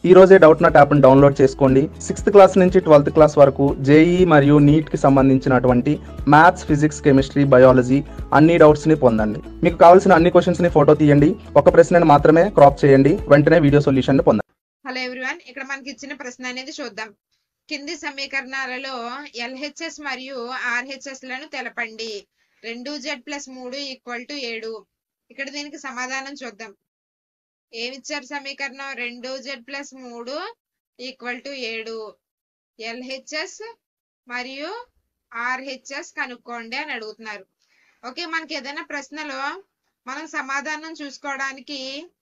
ఈ రోజే Doubtnut యాప్ని డౌన్లోడ్ చేసుకోండి సిక్స్త్ క్లాస్ నుంచి ట్వెల్త్ క్లాస్ వరకు జేఈ మరియు నీట్కి సంబంధించినటువంటి మ్యాథ్స్ ఫిజిక్స్ కెమిస్ట్రీ బయాలజీ అన్ని డౌట్స్ని పొందండి మీకు కావాల్సిన అన్ని క్వశ్చన్స్ని ఫోటో తీయండి ఒక ప్రశ్నను మాత్రమే క్రాప్ చేయండి వెంటనే వీడియో సొల్యూషన్ పొందండి హలో ఎవ్రీవన్ ఇక్కడ మనకి ఇచ్చిన ప్రశ్న అనేది చూద్దాం కింది సమీకరణాలలో ఎల్హెచ్ఎస్ మరియు ఆర్హెచ్ఎస్ లను తెలపండి రెండు జెడ్ ప్లస్ మూడు ఈక్వల్ టు ఏడు ఇక్కడ దీనికి సమాధానం చూద్దాం ఏమిచ్చారు సమీకరణం రెండు జెడ్ ప్లస్ మూడు ఈక్వల్ టు ఏడు ఎల్హెచ్ఎస్ మరియు ఆర్హెచ్ఎస్ కనుక్కోండి అని అడుగుతున్నారు ఓకే మనకి ఏదైనా ప్రశ్నలో మనం సమాధానం చూసుకోవడానికి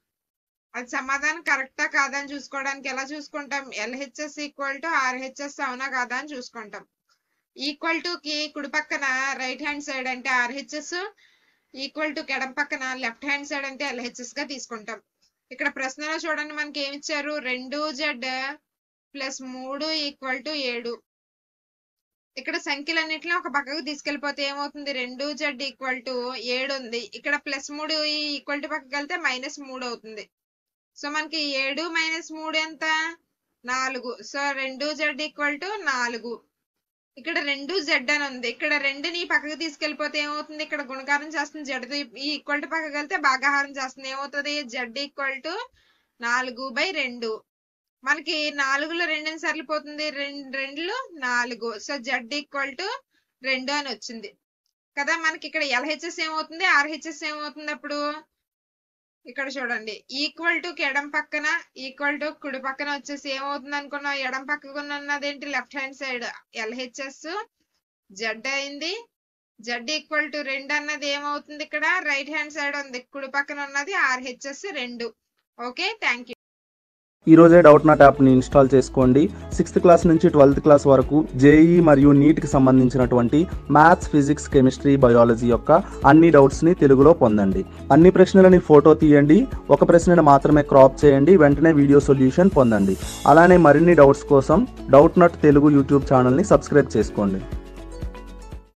అది సమాధానం కరెక్టా కాదా అని చూసుకోవడానికి ఎలా చూసుకుంటాం ఎల్హెచ్ఎస్ ఈక్వల్ టు ఆర్హెచ్ఎస్ అవునా కాదా అని చూసుకుంటాం ఈక్వల్ టు కి కుడి పక్కన రైట్ హ్యాండ్ సైడ్ అంటే ఆర్హెచ్ఎస్ ఈక్వల్ టు ఎడం పక్కన లెఫ్ట్ హ్యాండ్ సైడ్ అంటే ఎల్హెచ్ఎస్ గా తీసుకుంటాం ఇక్కడ ప్రశ్నలో చూడండి మనకి ఏమి ఇచ్చారు రెండు జెడ్ ప్లస్ మూడు ఈక్వల్ టు ఏడు ఇక్కడ సంఖ్యలన్నింటినీ ఒక పక్కకు తీసుకెళ్లిపోతే ఏమవుతుంది రెండు జెడ్ ఈక్వల్ టు ఏడు ఉంది ఇక్కడ ప్లస్ మూడు ఈక్వల్ టు పక్కకి వెళ్తే మైనస్ మూడు అవుతుంది సో మనకి ఏడు మైనస్ మూడు ఎంత నాలుగు సో రెండు జెడ్ ఈక్వల్ టు నాలుగు ఇక్కడ రెండు జెడ్ అని ఉంది ఇక్కడ రెండుని పక్కకు తీసుకెళ్లిపోతే ఏమవుతుంది ఇక్కడ గుణకారం చేస్తుంది జెడ్ ఈ ఈక్వల్ టు పక్కకి వెళ్తే భాగాహారం చేస్తుంది ఏమవుతుంది జెడ్ ఈక్వల్ టు నాలుగు బై రెండు మనకి నాలుగులో రెండుని సరిపోతుంది రెండు రెండులో నాలుగు సో జెడ్ ఈక్వల్ టు రెండు అని వచ్చింది కదా మనకి ఇక్కడ ఎల్హెచ్ఎస్ ఏమవుతుంది ఆర్హెచ్ఎస్ ఏమవుతుంది అప్పుడు ఇక్కడ చూడండి ఈక్వల్ టు ఎడం పక్కన ఈక్వల్ టు కుడి పక్కన వచ్చేసి ఏమవుతుంది అనుకున్నాం ఎడం పక్కన ఉన్నది ఏంటి left hand side LHS Z అయింది జెడ్ ఈక్వల్ టు రెండు అన్నది ఏమవుతుంది ఇక్కడ రైట్ హ్యాండ్ సైడ్ ఉంది కుడి పక్కన ఉన్నది ఆర్హెచ్ఎస్ రెండు ఓకే థ్యాంక్ యూ ఈ రోజే డౌట్ నాట్ యాప్ని ఇన్స్టాల్ చేసుకోండి సిక్స్త్ క్లాస్ నుంచి ట్వెల్త్ క్లాస్ వరకు జేఈ మరియు నీట్కి సంబంధించినటువంటి మ్యాథ్స్ ఫిజిక్స్ కెమిస్ట్రీ బయాలజీ యొక్క అన్ని డౌట్స్ని తెలుగులో పొందండి అన్ని ప్రశ్నలని ఫోటో తీయండి ఒక ప్రశ్నను మాత్రమే క్రాప్ చేయండి వెంటనే వీడియో సొల్యూషన్ పొందండి అలానే మరిన్ని డౌట్స్ కోసం డౌట్ నాట్ తెలుగు యూట్యూబ్ ఛానల్ని సబ్స్క్రైబ్ చేసుకోండి